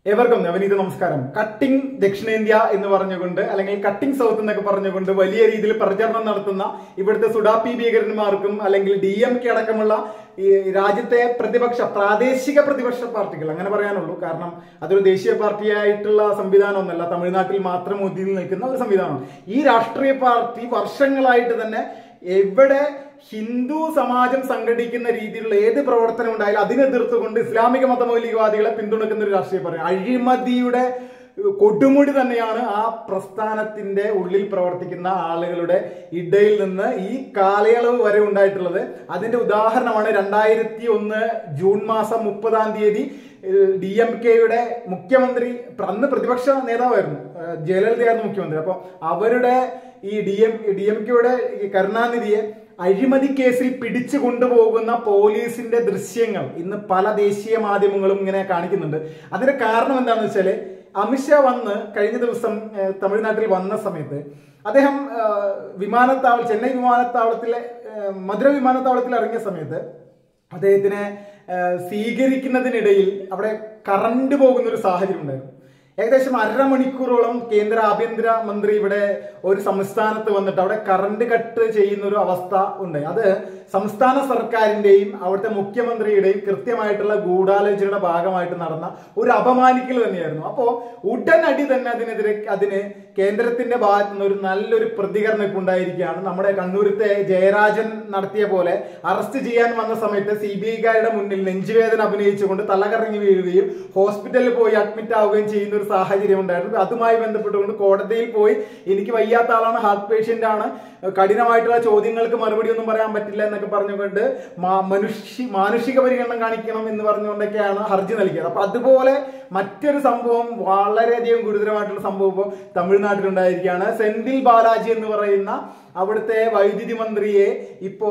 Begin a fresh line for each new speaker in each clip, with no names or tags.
ഏവർക്കും നവനീത നമസ്കാരം കട്ടിംഗ് ദക്ഷിണേന്ത്യ എന്ന് പറഞ്ഞുകൊണ്ട് അല്ലെങ്കിൽ കട്ടിംഗ് സൗത്ത് എന്നൊക്കെ പറഞ്ഞുകൊണ്ട് വലിയ രീതിയിൽ പ്രചരണം നടത്തുന്ന ഇവിടുത്തെ സുഡാപ്പി ഭീകരന്മാർക്കും അല്ലെങ്കിൽ ഡി എം കെ അടക്കമുള്ള ഈ രാജ്യത്തെ പ്രതിപക്ഷ പ്രാദേശിക പ്രതിപക്ഷ പാർട്ടികൾ അങ്ങനെ പറയാനുള്ളൂ കാരണം അതൊരു ദേശീയ പാർട്ടിയായിട്ടുള്ള സംവിധാനമൊന്നല്ല തമിഴ്നാട്ടിൽ മാത്രം ഒതുങ്ങി നിൽക്കുന്ന ഒരു സംവിധാനമാണ് ഈ രാഷ്ട്രീയ പാർട്ടി വർഷങ്ങളായിട്ട് തന്നെ എവിടെ ഹിന്ദു സമാജം സംഘടിക്കുന്ന രീതിയിലുള്ള ഏത് പ്രവർത്തനം ഉണ്ടായാലും അതിനെ എതിർത്തുകൊണ്ട് ഇസ്ലാമിക മതമൗലികവാദികളെ പിന്തുണക്കുന്ന ഒരു രാഷ്ട്രീയ പാർട്ടി അഴിമതിയുടെ കൊടുമുടി തന്നെയാണ് ആ പ്രസ്ഥാനത്തിന്റെ ഉള്ളിൽ പ്രവർത്തിക്കുന്ന ആളുകളുടെ ഇടയിൽ നിന്ന് ഈ കാലയളവ് വരെ ഉണ്ടായിട്ടുള്ളത് അതിന്റെ ഉദാഹരണമാണ് രണ്ടായിരത്തി ഒന്ന് ജൂൺ മാസം മുപ്പതാം തീയതി ഡി എം കെയുടെ മുഖ്യമന്ത്രി അന്ന് പ്രതിപക്ഷ നേതാവായിരുന്നു ഏഹ് ജയലളിതയായിരുന്നു മുഖ്യമന്ത്രി അപ്പോൾ അവരുടെ ഈ ഡി എം ഡി എം കെയുടെ ഈ കരുണാനിധിയെ അഴിമതി കേസിൽ പിടിച്ചു കൊണ്ടുപോകുന്ന പോലീസിന്റെ ദൃശ്യങ്ങൾ ഇന്ന് പല ദേശീയ മാധ്യമങ്ങളും ഇങ്ങനെ കാണിക്കുന്നുണ്ട് അതിന്റെ കാരണം എന്താണെന്ന് വെച്ചാല് അമിത്ഷാ വന്ന് കഴിഞ്ഞ ദിവസം ഏഹ്, തമിഴ്നാട്ടിൽ വന്ന സമയത്ത് അദ്ദേഹം ഏഹ്, വിമാനത്താവളം ചെന്നൈ വിമാനത്താവളത്തിലെ ഏഹ്, മധുര വിമാനത്താവളത്തിൽ ഇറങ്ങിയ സമയത്ത് അദ്ദേഹത്തിനെ ഏഹ്, സ്വീകരിക്കുന്നതിനിടയിൽ അവിടെ കറണ്ട് പോകുന്ന ഒരു സാഹചര്യം ഉണ്ടായിരുന്നു ഏകദേശം അരമണിക്കൂറോളം കേന്ദ്ര ആഭ്യന്തര മന്ത്രി ഇവിടെ ഒരു സംസ്ഥാനത്ത് വന്നിട്ട് അവിടെ കറണ്ട് കട്ട് ചെയ്യുന്ന ഒരു അവസ്ഥ ഉണ്ട് അത് സംസ്ഥാന സർക്കാരിന്റെയും അവിടുത്തെ മുഖ്യമന്ത്രിയുടെയും കൃത്യമായിട്ടുള്ള ഗൂഢാലോചനയുടെ ഭാഗമായിട്ട് നടന്ന ഒരു അപമാനിക്കൽ തന്നെയായിരുന്നു അപ്പോ ഉടനടി തന്നെ അതിനെതിരെ അതിന് കേന്ദ്രത്തിന്റെ ഭാഗത്ത് നിന്ന് ഒരു നല്ലൊരു പ്രതികരണം ഇപ്പൊ ഉണ്ടായിരിക്കുകയാണ് നമ്മുടെ കണ്ണൂരത്തെ ജയരാജൻ നടത്തിയ പോലെ അറസ്റ്റ് ചെയ്യാൻ വന്ന സമയത്ത് സി ബി ഐക്കാരുടെ മുന്നിൽ നെഞ്ചുവേദന അഭിനയിച്ചുകൊണ്ട് തലകറങ്ങി വീഴുകയും ഹോസ്പിറ്റലിൽ പോയി അഡ്മിറ്റ് ആവുകയും ചെയ്യുന്ന ഒരു സാഹചര്യം ഉണ്ടായിരുന്നു അതുമായി ബന്ധപ്പെട്ടുകൊണ്ട് കോടതിയിൽ പോയി എനിക്ക് വയ്യാത്ത ആളാണ് ഹാർട്ട് പേഷ്യന്റ് ആണ് കഠിനമായിട്ടുള്ള ചോദ്യങ്ങൾക്ക് മറുപടി ഒന്നും പറയാൻ പറ്റില്ല എന്നൊക്കെ പറഞ്ഞുകൊണ്ട് മാ- മനുഷ്യ മാനുഷിക പരിഗണന കാണിക്കണം എന്ന് പറഞ്ഞുകൊണ്ടൊക്കെയാണ് ഹർജി നൽകിയത് അപ്പൊ അതുപോലെ മറ്റൊരു സംഭവം വളരെയധികം ഗുരുതരമായിട്ടുള്ള സംഭവം ഇപ്പോൾ തമിഴ്നാട്ടിലുണ്ടായിരിക്കുകയാണ് സെന്തിൽ ബാലാജി എന്ന് പറയുന്ന അവിടുത്തെ വൈദ്യുതി മന്ത്രിയെ ഇപ്പോ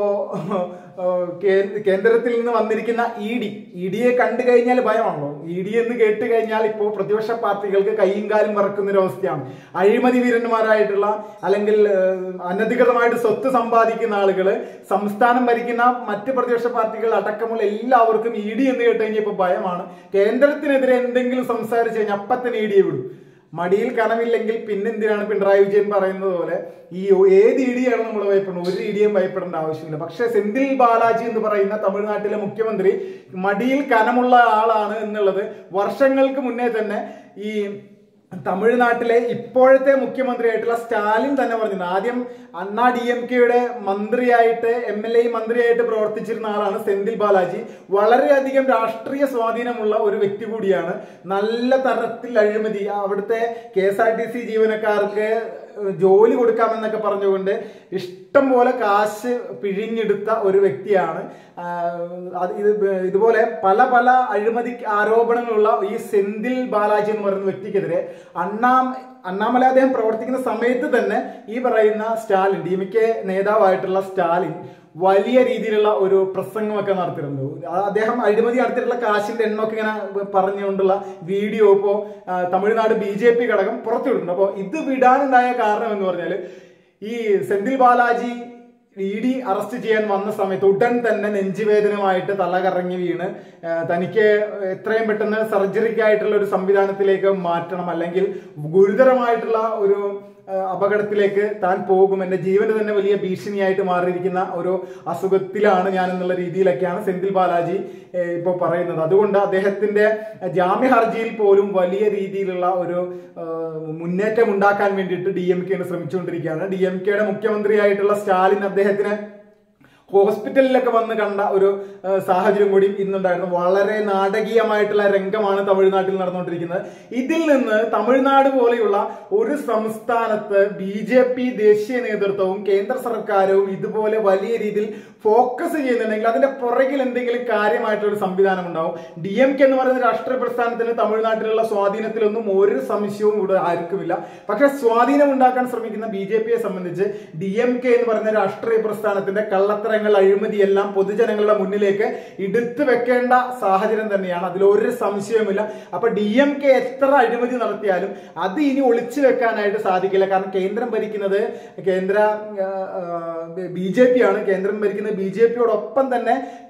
ഏഹ്, കേ- കേന്ദ്രത്തിൽ നിന്ന് വന്നിരിക്കുന്ന ഇ ഡി ഇ ഡിയെ കണ്ടു കഴിഞ്ഞാൽ ഭയമാണല്ലോ ഇ ഡി എന്ന് കേട്ട് കഴിഞ്ഞാൽ ഇപ്പോൾ പ്രതിപക്ഷ പാർട്ടികൾക്ക് കൈയും കാലും മറക്കുന്ന ഒരു അവസ്ഥയാണ് അഴിമതി വീരന്മാരായിട്ടുള്ള അല്ലെങ്കിൽ ഏഹ്, അനധികൃതമായിട്ട് സ്വത്ത് സമ്പാദിക്കുന്ന ആളുകൾ സംസ്ഥാനം ഭരിക്കുന്ന മറ്റ് പ്രതിപക്ഷ പാർട്ടികൾ അടക്കമുള്ള എല്ലാവർക്കും ഇ ഡി എന്ന് കേട്ട് കഴിഞ്ഞാൽ ഇപ്പോൾ ഭയമാണ് കേന്ദ്രത്തിനെതിരെ എന്തെങ്കിലും സംസാരിച്ചു കഴിഞ്ഞാൽ അപ്പത്തന്നെ ഇ ഡിയെ വിടും മടിയിൽ കനമില്ലെങ്കിൽ പിന്നെന്തിനാണ് പിണറായി വിജയൻ പറയുന്നത് പോലെ ഈ ഏത് ഇടിയാണ് നമ്മൾ ഭയപ്പെടുന്നത് ഒരു ഇടിയും ഭയപ്പെടേണ്ട ആവശ്യമില്ല പക്ഷെ സെന്തിൽ ബാലാജി എന്ന് പറയുന്ന തമിഴ്നാട്ടിലെ മുഖ്യമന്ത്രി മടിയിൽ കനമുള്ള ആളാണ് എന്നുള്ളത് വർഷങ്ങൾക്ക് മുന്നേ തന്നെ ഈ തമിഴ്നാട്ടിലെ ഇപ്പോഴത്തെ മുഖ്യമന്ത്രിയായിട്ടുള്ള സ്റ്റാലിൻ തന്നെ പറഞ്ഞത് ആദ്യം അണ്ണാ ഡി എം കെയുടെ മന്ത്രിയായിട്ട് എം എൽ എ മന്ത്രിയായിട്ട് പ്രവർത്തിച്ചിരുന്ന ആളാണ് സെന്തിൽ ബാലാജി വളരെയധികം രാഷ്ട്രീയ സ്വാധീനമുള്ള ഒരു വ്യക്തി കൂടിയാണ് നല്ല തരത്തിൽ അഴിമതി അവിടുത്തെ K S R T C ജീവനക്കാർക്ക് ജോലി കൊടുക്കാമെന്നൊക്കെ പറഞ്ഞുകൊണ്ട് ഇഷ്ടം പോലെ കാശ് പിഴിഞ്ഞെടുത്ത ഒരു വ്യക്തിയാണ് ആ, അത് ഇത് ഇതുപോലെ പല പല അഴിമതി ആരോപണങ്ങളുള്ള ഈ സെന്തിൽ ബാലാജി എന്ന് പറയുന്ന വ്യക്തിക്കെതിരെ അണ്ണാം അണ്ണാമല അദ്ദേഹം പ്രവർത്തിക്കുന്ന സമയത്ത് തന്നെ ഈ പറയുന്ന സ്റ്റാലിൻ ഡി എം കെ നേതാവായിട്ടുള്ള സ്റ്റാലിൻ വലിയ രീതിയിലുള്ള ഒരു പ്രസംഗമൊക്കെ നടത്തിയിരുന്നു ആ അദ്ദേഹം അഴിമതി നടത്തിയിട്ടുള്ള കാശിന്റെ എണ്ണമൊക്കെ ഇങ്ങനെ പറഞ്ഞുകൊണ്ടുള്ള വീഡിയോ ഇപ്പോൾ തമിഴ്നാട് ബി ജെ പി ഘടകം പുറത്തുവിടുന്നുണ്ട് അപ്പോൾ ഇത് വിടാനുണ്ടായ കാരണം എന്ന് പറഞ്ഞാൽ ഈ Senthil Balaji E D arrest ചെയ്യാൻ വന്ന സമയത്ത് ഉടൻ തന്നെ നെഞ്ചുവേദനമായിട്ട് തലകറങ്ങി വീണ് ആ, തനിക്ക് എത്രയും പെട്ടെന്ന് സർജറിക്കായിട്ടുള്ള ഒരു സംവിധാനത്തിലേക്ക് മാറ്റണം അല്ലെങ്കിൽ ഗുരുതരമായിട്ടുള്ള ഒരു ആ, അപകടത്തിലേക്ക് താൻ പോകും എന്റെ ജീവന് തന്നെ വലിയ ഭീഷണിയായിട്ട് മാറിയിരിക്കുന്ന ഒരു അസുഖത്തിലാണ് ഞാൻ എന്നുള്ള രീതിയിലൊക്കെയാണ് സെന്തിൽ ബാലാജി ഇപ്പോൾ പറയുന്നത് അതുകൊണ്ട് അദ്ദേഹത്തിന്റെ ജാമ്യ ഹർജിയിൽ പോലും വലിയ രീതിയിലുള്ള ഒരു ആ, മുന്നേറ്റം ഉണ്ടാക്കാൻ വേണ്ടിയിട്ട് ഡി എം കെ ശ്രമിച്ചുകൊണ്ടിരിക്കുകയാണ് ഡി എം കെയുടെ മുഖ്യമന്ത്രിയായിട്ടുള്ള സ്റ്റാലിൻ അദ്ദേഹത്തിന് ഹോസ്പിറ്റലിലൊക്കെ വന്ന് കണ്ട ഒരു ആ, സാഹചര്യം കൂടി ഇന്നുണ്ടായിരുന്നു വളരെ നാടകീയമായിട്ടുള്ള രംഗമാണ് തമിഴ്നാട്ടിൽ നടന്നുകൊണ്ടിരിക്കുന്നത് ഇതിൽ നിന്ന് തമിഴ്നാട് പോലെയുള്ള ഒരു സംസ്ഥാനത്ത് ബി ജെ പി ദേശീയ നേതൃത്വവും കേന്ദ്ര സർക്കാരും ഇതുപോലെ വലിയ രീതിയിൽ ഫോക്കസ് ചെയ്യുന്നുണ്ടെങ്കിൽ അതിന്റെ പുറകിൽ എന്തെങ്കിലും കാര്യമായിട്ടുള്ള ഒരു സംവിധാനം ഉണ്ടാവും ഡി എം കെ എന്ന് പറയുന്ന രാഷ്ട്രീയ പ്രസ്ഥാനത്തിന് തമിഴ്നാട്ടിലുള്ള സ്വാധീനത്തിലൊന്നും ഒരു സംശയവും ഇവിടെ ആർക്കുമില്ല പക്ഷെ സ്വാധീനം ഉണ്ടാക്കാൻ ശ്രമിക്കുന്ന ബി ജെ പിയെ സംബന്ധിച്ച് ഡി എം കെ എന്ന് പറയുന്ന രാഷ്ട്രീയ പ്രസ്ഥാനത്തിന്റെ കള്ളത്തരങ്ങൾ അഴിമതി എല്ലാം പൊതുജനങ്ങളുടെ മുന്നിലേക്ക് എടുത്തു വെക്കേണ്ട സാഹചര്യം തന്നെയാണ് അതിൽ ഒരു സംശയവുമില്ല അപ്പൊ ഡി എം കെ എത്ര അഴിമതി നടത്തിയാലും അത് ഇനി ഒളിച്ചു വെക്കാനായിട്ട് സാധിക്കില്ല കാരണം കേന്ദ്രം ഭരിക്കുന്നത് കേന്ദ്ര ബി ജെ പി ആണ് കേന്ദ്രം ഭരിക്കുന്നത് ബി ജെ പിയോടൊപ്പം തന്നെ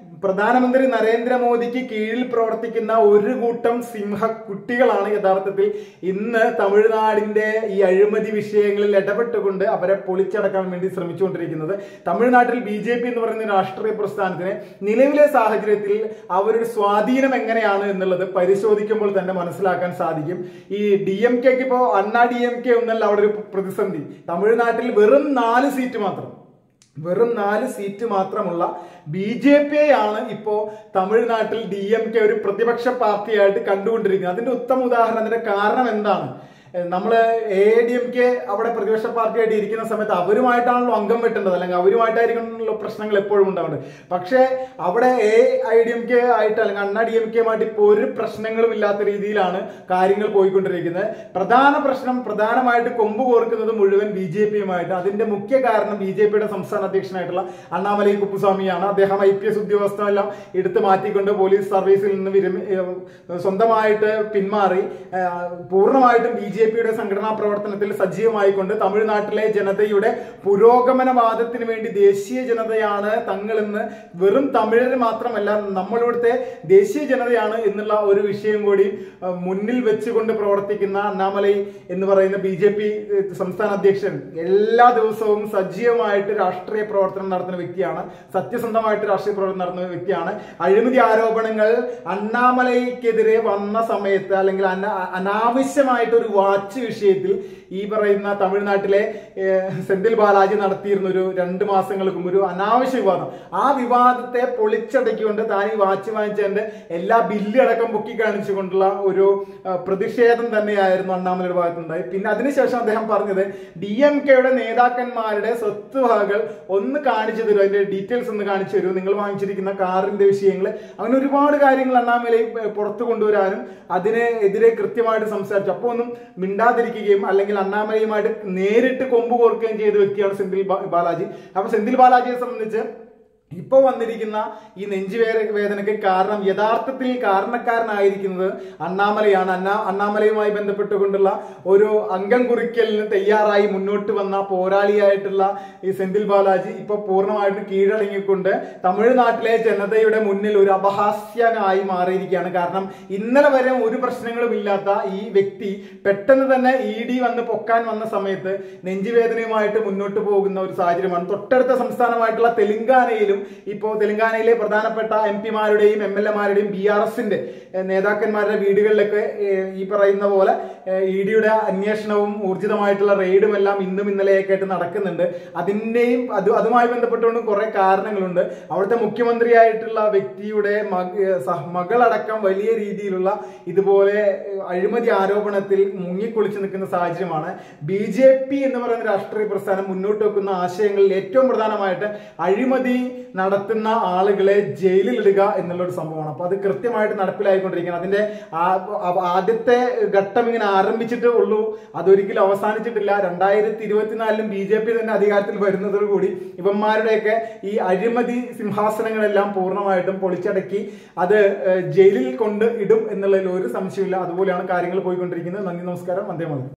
പ്രധാനമന്ത്രി നരേന്ദ്രമോദിക്ക് കീഴിൽ പ്രവർത്തിക്കുന്ന ഒരു കൂട്ടം സിംഹ കുട്ടികളാണ് യഥാർത്ഥത്തിൽ ഇന്ന് തമിഴ്നാടിന്റെ ഈ അഴിമതി വിഷയങ്ങളിൽ ഇടപെട്ടുകൊണ്ട് അവരെ പൊളിച്ചടക്കാൻ വേണ്ടി ശ്രമിച്ചുകൊണ്ടിരിക്കുന്നത് തമിഴ്നാട്ടിൽ ബി ജെ പി എന്ന് പറയുന്ന രാഷ്ട്രീയ പ്രസ്ഥാനത്തിന് നിലവിലെ സാഹചര്യത്തിൽ അവരുടെ സ്വാധീനം എങ്ങനെയാണ് എന്നുള്ളത് പരിശോധിക്കുമ്പോൾ തന്നെ മനസ്സിലാക്കാൻ സാധിക്കും ഈ ഡി എം കെക്ക് ഇപ്പോൾ അണ്ണാ ഡി എം കെ ഒന്നല്ല അവിടെ ഒരു പ്രതിസന്ധി തമിഴ്നാട്ടിൽ വെറും നാല് സീറ്റ് മാത്രം വെറും നാല് സീറ്റ് മാത്രമുള്ള ബി ജെ പി ആണ് ഇപ്പോ തമിഴ്നാട്ടിൽ ഡി എം കെ ഒരു പ്രതിപക്ഷ പാർട്ടിയായിട്ട് കണ്ടുകൊണ്ടിരിക്കുന്നത് അതിന്റെ ഉത്തമ ഉദാഹരണം അതിന്റെ കാരണം എന്താണ് നമ്മള് എ ഡി എം കെ അവിടെ പ്രതിപക്ഷ പാർട്ടിയായിട്ട് ഇരിക്കുന്ന സമയത്ത് അവരുമായിട്ടാണല്ലോ അംഗം വെട്ടേണ്ടത് അല്ലെങ്കിൽ അവരുമായിട്ടായിരിക്കണമല്ലോ പ്രശ്നങ്ങൾ എപ്പോഴും ഉണ്ടാവേണ്ടത് പക്ഷേ അവിടെ A I D M K ആയിട്ട് അല്ലെങ്കിൽ അണ്ണാ ഡി എം കെയുമായിട്ട് ഇപ്പോൾ ഒരു പ്രശ്നങ്ങളും ഇല്ലാത്ത രീതിയിലാണ് കാര്യങ്ങൾ പോയിക്കൊണ്ടിരിക്കുന്നത് പ്രധാന പ്രശ്നം പ്രധാനമായിട്ട് കൊമ്പ് കോർക്കുന്നത് മുഴുവൻ ബി ജെ പിയുമായിട്ട് അതിന്റെ മുഖ്യ കാരണം ബി ജെ പിയുടെ സംസ്ഥാന അധ്യക്ഷനായിട്ടുള്ള അണ്ണാമലൈ കുപ്പുസ്വാമിയാണ് അദ്ദേഹം ഐ പി എസ് ഉദ്യോഗസ്ഥരെല്ലാം എടുത്തു മാറ്റിക്കൊണ്ട് പോലീസ് സർവീസിൽ നിന്ന് വിരമി ഏഹ് സ്വന്തമായിട്ട് പിന്മാറി ഏഹ് പൂർണ്ണമായിട്ടും ബി ജെ പിയുടെ സംഘടനാ പ്രവർത്തനത്തിൽ സജീവമായിക്കൊണ്ട് തമിഴ്നാട്ടിലെ ജനതയുടെ പുരോഗമനവാദത്തിന് വേണ്ടി ദേശീയ ജനതയാണ് തങ്ങളെന്ന് വെറും തമിഴര് മാത്രമല്ല നമ്മളിവിടുത്തെ ദേശീയ ജനതയാണ് എന്നുള്ള ഒരു വിഷയം കൂടി ഏഹ് മുന്നിൽ വെച്ചുകൊണ്ട് പ്രവർത്തിക്കുന്ന അണ്ണാമലൈ എന്ന് പറയുന്ന ബി ജെ പി സംസ്ഥാന അധ്യക്ഷൻ എല്ലാ ദിവസവും സജീവമായിട്ട് രാഷ്ട്രീയ പ്രവർത്തനം നടത്തുന്ന വ്യക്തിയാണ് സത്യസന്ധമായിട്ട് രാഷ്ട്രീയ പ്രവർത്തനം നടത്തുന്ന വ്യക്തിയാണ് അഴിമതി ആരോപണങ്ങൾ അണ്ണാമലയ്ക്കെതിരെ വന്ന സമയത്ത് അല്ലെങ്കിൽ അന അനാവശ്യമായിട്ട് ഒരു വാച്ച് വിഷയത്തിൽ ഈ പറയുന്ന തമിഴ്നാട്ടിലെ ഏഹ്, സെന്തിൽ ബാലാജി നടത്തിയിരുന്ന ഒരു രണ്ട് മാസങ്ങൾക്ക് മുമ്പ് ഒരു അനാവശ്യ വിവാദം ആ വിവാദത്തെ പൊളിച്ചടക്കിക്കൊണ്ട് താൻ ഈ വാച്ച് വാങ്ങിച്ചതിന്റെ എല്ലാ ബില്ല് അടക്കം പൊക്കി കാണിച്ചുകൊണ്ടുള്ള ഒരു ആ, പ്രതിഷേധം തന്നെയായിരുന്നു അണ്ണാമലയുടെ ഭാഗത്തുണ്ടായി പിന്നെ അതിനുശേഷം അദ്ദേഹം പറഞ്ഞത് ഡി എം കെയുടെ നേതാക്കന്മാരുടെ സ്വത്തുവകകൾ ഒന്ന് കാണിച്ചു തരൂ അതിന്റെ ഡീറ്റെയിൽസ് ഒന്ന് കാണിച്ചു തരൂ നിങ്ങൾ വാങ്ങിച്ചിരിക്കുന്ന കാറിന്റെ വിഷയങ്ങൾ അങ്ങനെ ഒരുപാട് കാര്യങ്ങൾ അണ്ണാമലൈ ഏഹ്, പുറത്തു കൊണ്ടുവരാനും അതിനെതിരെ കൃത്യമായിട്ട് സംസാരിച്ചു അപ്പോൾ ഒന്നും മിണ്ടാതിരിക്കുകയും അല്ലെങ്കിൽ അണ്ണാമലയുമായിട്ട് നേരിട്ട് കൊമ്പ് കോർക്കുകയും ചെയ്ത വ്യക്തിയാണ് സെന്തിൽ ബാ- ബാലാജി അപ്പൊ സെന്തിൽ ബാലാജിയെ സംബന്ധിച്ച് ഇപ്പോൾ വന്നിരിക്കുന്ന ഈ നെഞ്ചുവേദ വേദനയ്ക്ക് കാരണം യഥാർത്ഥത്തിൽ കാരണക്കാരനായിരിക്കുന്നത് അണ്ണാമലയാണ് അണ്ണാ അണ്ണാമലയുമായി ബന്ധപ്പെട്ടുകൊണ്ടുള്ള ഒരു അംഗം കുറിക്കലിന് തയ്യാറായി മുന്നോട്ട് വന്ന പോരാളിയായിട്ടുള്ള ഈ സെന്തിൽ ബാലാജി ഇപ്പോൾ പൂർണ്ണമായിട്ടും കീഴടങ്ങിക്കൊണ്ട് തമിഴ്നാട്ടിലെ ജനതയുടെ മുന്നിൽ ഒരു അപഹാസ്യനായി മാറിയിരിക്കുകയാണ് കാരണം ഇന്നലെ വരെ ഒരു പ്രശ്നങ്ങളും ഇല്ലാത്ത ഈ വ്യക്തി പെട്ടെന്ന് തന്നെ ഇ ഡി വന്ന് പൊക്കാൻ വന്ന സമയത്ത് നെഞ്ചുവേദനയുമായിട്ട് മുന്നോട്ട് പോകുന്ന ഒരു സാഹചര്യമാണ് തൊട്ടടുത്ത സംസ്ഥാനമായിട്ടുള്ള തെലുങ്കാനയിലും ഇപ്പോൾ തെലുങ്കാനയിലെ പ്രധാനപ്പെട്ട എം പിമാരുടെയും എം എൽ എമാരുടെയും ബി ആർ എസിന്റെ നേതാക്കന്മാരുടെ വീടുകളിലൊക്കെ ഏഹ്, ഈ പറയുന്ന പോലെ ഇ ഡിയുടെ അന്വേഷണവും ഊർജിതമായിട്ടുള്ള റെയ്ഡും എല്ലാം ഇന്നും ഇന്നലെയൊക്കെ ആയിട്ട് നടക്കുന്നുണ്ട് അതിന്റെയും അത് അതുമായി ബന്ധപ്പെട്ടുകൊണ്ട് കുറെ കാരണങ്ങളുണ്ട് അവിടുത്തെ മുഖ്യമന്ത്രിയായിട്ടുള്ള വ്യക്തിയുടെ മക സഹ- മകളടക്കം വലിയ രീതിയിലുള്ള ഇതുപോലെ ഏഹ്, അഴിമതി ആരോപണത്തിൽ മുങ്ങിക്കുളിച്ച് നിൽക്കുന്ന സാഹചര്യമാണ് ബി ജെ പി എന്ന് പറയുന്ന രാഷ്ട്രീയ പ്രസ്ഥാനം മുന്നോട്ട് വെക്കുന്ന ആശയങ്ങളിൽ ഏറ്റവും പ്രധാനമായിട്ട് അഴിമതി നടത്തുന്ന ആളുകളെ ജയിലിലിടുക എന്നുള്ള ഒരു സംഭവമാണ് അപ്പൊ അത് കൃത്യമായിട്ട് നടപ്പിലായിക്കൊണ്ടിരിക്കുകയാണ് അതിന്റെ ആ- ആ- ആദ്യത്തെ ഘട്ടം ഇങ്ങനെ ആരംഭിച്ചിട്ടേ ഉള്ളൂ അതൊരിക്കലും അവസാനിച്ചിട്ടില്ല രണ്ടായിരത്തി ഇരുപത്തിനാലിലും ബി ജെ പി തന്നെ അധികാരത്തിൽ വരുന്നതോടുകൂടി ഇവന്മാരുടെയൊക്കെ ഈ അഴിമതി സിംഹാസനങ്ങളെല്ലാം പൂർണ്ണമായിട്ടും പൊളിച്ചടക്കി അത് ഏഹ്, ജയിലിൽ കൊണ്ട് ഇടും എന്നുള്ളതിൽ ഒരു സംശയമില്ല അതുപോലെയാണ് കാര്യങ്ങൾ പോയിക്കൊണ്ടിരിക്കുന്നത് നന്ദി നമസ്കാരം വന്ദേ മാതരം